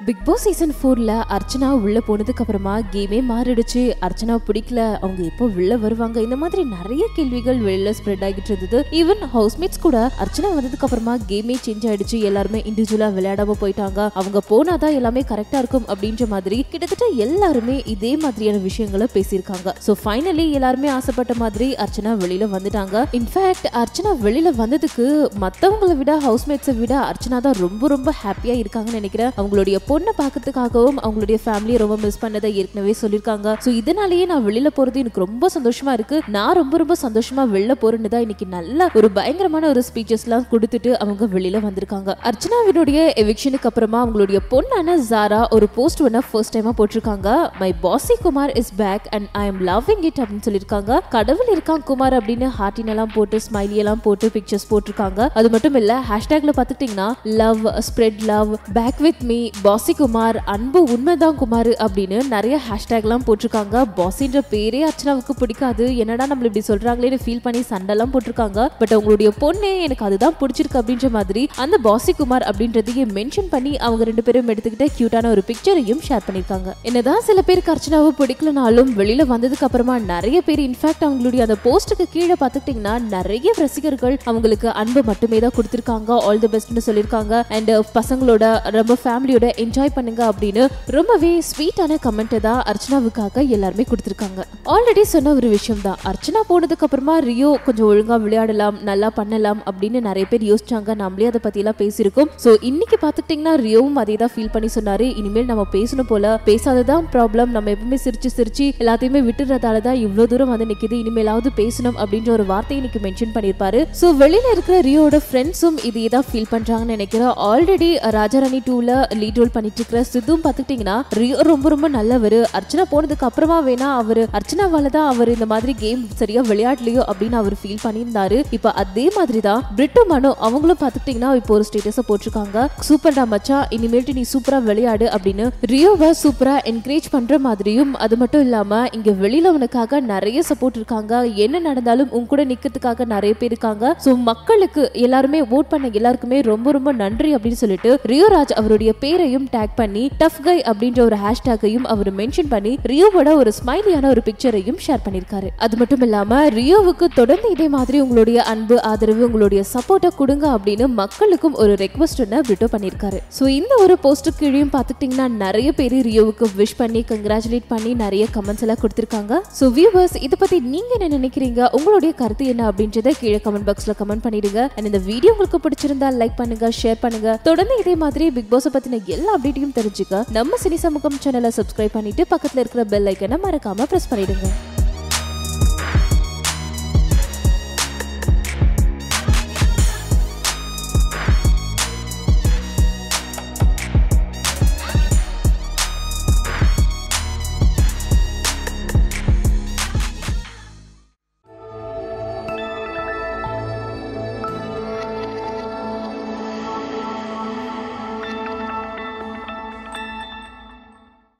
big Boss season ஃபோர்ல அர்ச்சனா உள்ள போனதுக்கு அப்புறமா கேமே மாறிடுச்சு அர்ச்சனா பிடிக்கல அவங்க எப்போ உள்ள வருவாங்க இந்த மாதிரி நிறைய கேள்விகள் வெளியில ஸ்ப்ரெட் ஆகிட்டு இருந்தது ஈவன் ஹவுஸ்மேட்ஸ் கூட அர்ச்சனா வந்ததுக்கு அப்புறமா கேமே சேஞ்ச் ஆயிடுச்சு எல்லாருமே இண்டிவிஜுவலா விளையாடாம போயிட்டாங்க அவங்க போனாதான் எல்லாமே கரெக்டா இருக்கும் அப்படின்ற மாதிரி கிட்டத்தட்ட எல்லாருமே இதே மாதிரியான விஷயங்களை பேசியிருக்காங்க சோ ஃபைனலி எல்லாருமே ஆசைப்பட்ட மாதிரி அர்ச்சனா வெளியில வந்துட்டாங்க இன்ஃபேக்ட் அர்ச்சனா வெளியில வந்ததுக்கு மத்தவங்களை விட ஹவுஸ்மேட்ஸை விட அர்ச்சனா தான் ரொம்ப ரொம்ப ஹாப்பியா இருக்காங்கன்னு நினைக்கிறேன் அவங்களுடைய பொண்ணை பார்க்கறதுக்காகவும் அவங்களுடைய ஃபேமிலியை ரொம்ப மிஸ் பண்ணதை ஏற்கனவே சொல்லியிருக்காங்க ஸோ இதனாலேயே நான் வெளியில போறது எனக்கு ரொம்ப சந்தோஷமா இருக்கு நான் ரொம்ப ரொம்ப சந்தோஷமா வெளில போறேன்னு தான் இன்னைக்கு நல்ல ஒரு பயங்கரமான ஒரு ஸ்பீச்சஸ்லாம் கொடுத்துட்டு அவங்க வெளியில வந்திருக்காங்க அர்ச்சனாவினுடைய எவிக்ஷனுக்கு அப்புறமா அவங்களுடைய பொண்ணான ஜாரா ஒரு போஸ்ட் ஒன்ன ஃபர்ஸ்ட் டைமா போட்டிருக்காங்க my Pasi Kumar is back and I am loving it அப்படின்னு சொல்லியிருக்காங்க கடவுள் இருக்கான் குமார் அப்படின்னு ஹார்டின் எல்லாம் போட்டு ஸ்மைலி எல்லாம் போட்டு பிக்சர்ஸ் போட்டிருக்காங்க அது மட்டும் இல்ல ஹேஷ்டேக்ல பாத்துக்கிட்டீங்கன்னா love spread love back with me Pasi Kumar அன்பு உண்மைதான் குமார் அப்படின்னு நிறைய ஹேஷ்டேக்லாம் போட்டிருக்காங்க பாசின்ற பேரே அர்ச்சனாவுக்கு பிடிக்காது என்னடா நம்மள இப்படி சொல்றாங்களேன்னு ஃபீல் பண்ணி சண்டைலாம் போட்டிருக்காங்க பட் அவங்களுடைய பொண்ணே எனக்கு அதுதான் பிடிச்சிருக்கு அப்படின்ற மாதிரி அந்த பாசி குமார் அப்படின்றதையும் மென்ஷன் பண்ணி அவங்க ரெண்டு பேரும் எடுத்துக்கிட்ட கியூட்டான ஒரு பிக்சரையும் ஷேர் பண்ணிருக்காங்க என்னதான் சில பேருக்கு அர்ச்சனாவை பிடிக்கலனாலும் வெளியில வந்ததுக்கு அப்புறமா நிறைய பேர் இன்ஃபேக்ட் அவங்களுடைய அந்த போஸ்ட்டுக்கு கீழே பார்த்துக்கிட்டிங்கன்னா நிறைய ரசிகர்கள் அவங்களுக்கு அன்பு மட்டுமே தான் கொடுத்துருக்காங்க ஆல் தி பெஸ்ட்னு சொல்லியிருக்காங்க அண்ட் பசங்களோட ரொம்ப ஃபேமிலியோட என்ஜாய் பண்ணுங்க அப்படின்னு ரொம்பவே ஸ்வீட்டான கமெண்ட்டை தான் அர்ச்சனாவுக்காக எல்லாருமே கொடுத்துருக்காங்க ஆல்ரெடி சொன்ன ஒரு விஷயம் தான் அர்ச்சனா போனதுக்கு அப்புறமா ரியோ கொஞ்சம் ஒழுங்கா விளையாடலாம் நல்லா பண்ணலாம் அப்படின்னு நிறைய பேர் யோசிச்சாங்க நம்மளே அதை பத்தி எல்லாம் பேசியிருக்கோம் ஸோ இன்னைக்கு பார்த்துக்கிட்டிங்கன்னா ரியோவும் அதே தான் ஃபீல் பண்ணி சொன்னாரு இனிமேல் நம்ம பேசணும் போல பேசாததான் ப்ராப்ளம் நம்ம எப்பவுமே சிரிச்சு சிரிச்சு எல்லாத்தையுமே விட்டுறதால தான் இவ்வளோ தூரம் வந்து நிக்குது இனிமேலாவது பேசணும் அப்படின்ற ஒரு வார்த்தையை இன்னைக்கு மென்ஷன் பண்ணியிருப்பாரு ஸோ வெளியில இருக்கிற ரியோட ஃப்ரெண்ட்ஸும் இதே தான் ஃபீல் பண்றாங்கன்னு நினைக்கிறேன் ஆல்ரெடி ராஜாராணி டூல லீட் ரோல் பண்ணிட்டு இருக்கிற சித்தும் பார்த்துக்கிட்டிங்கன்னா ரியோ ரொம்ப ரொம்ப நல்லவர் அர்ச்சனா போனதுக்கு அப்புறமா வேணா அவர் அர்ச்சனாவால தான் அவர் இந்த மாதிரி கேம் சரியா விளையாடலையோ அப்படின்னு அவர் ஃபீல் பண்ணியிருந்தாரு இப்போ அதே மாதிரி தான் பிரிட்டு மனோ அவங்களும் பார்த்துக்கிட்டிங்கன்னா இப்போ ஒரு ஸ்டேட்டஸை போட்டிருக்காங்க சூப்பர்டா மச்சான் இனிமேல்ட்டு நீ சூப்பரா விளையாடு அப்படின்னு ரியோவை சூப்பரா என்கரேஜ் பண்ற மாதிரியும் அது மட்டும் இல்லாம இங்க வெளியில உனக்காக நிறைய சப்போர்ட் இருக்காங்க என்ன நடந்தாலும் உன் கூட நிக்கிறதுக்காக நிறைய பேர் இருக்காங்க சோ மக்களுக்கு எல்லாருமே ஓட் பண்ண எல்லாருக்குமே ரொம்ப ரொம்ப நன்றி அப்படின்னு சொல்லிட்டு ரியோராஜ் அவருடைய பேரையும் டேக் பண்ணி டஃப் கை அப்படின்ற ஒரு ஹேஷ்டேக்கையும் அவர் மென்ஷன் பண்ணி ரியோவோட ஒரு ஸ்மைலியான ஒரு பிக்சரையும் ஷேர் பண்ணிருக்காரு அது மட்டும் இல்லாம ரியோவுக்கு தொடர்ந்து இதே மாதிரி உங்களுடைய அன்பு ஆதரவு உங்களுடைய சப்போர்ட்டை கொடுங்க அப்படின்னு மக்களுக்கும் ஒரு ரெக்வஸ்ட் ஒன்று பிரிட்டோ பண்ணிருக்காரு சோ இந்த ஒரு போஸ்ட் கீழேயும் பார்த்துக்கிட்டிங்கன்னா நிறைய பேர் ரியோவுக்கு விஷ் பண்ணி கங்க்ராச்சுலேட் பண்ணி நிறைய கமெண்ட்ஸ் எல்லாம் கொடுத்திருக்காங்க சோ வியூவர்ஸ் இதை பத்தி நீங்க என்ன நினைக்கிறீங்க உங்களுடைய கருத்து என்ன அப்படின்றத கீழே கமெண்ட் பாக்ஸ்ல கமெண்ட் பண்ணிடுங்க அண்ட் இந்த வீடியோ உங்களுக்கு பிடிச்சிருந்தா லைக் பண்ணுங்க ஷேர் பண்ணுங்க தொடர்ந்து இதே மாதிரி பிக் பாஸ் பத்தின எல்லா அப்டேட்டையும் தெரிஞ்சுக்க நம்ம சினி சமூகம் சேனலை சப்ஸ்கிரைப் பண்ணிட்டு பக்கத்துல இருக்கிற பெல் ஐக்கனை மறக்காம பிரஸ் பண்ணிடுங்க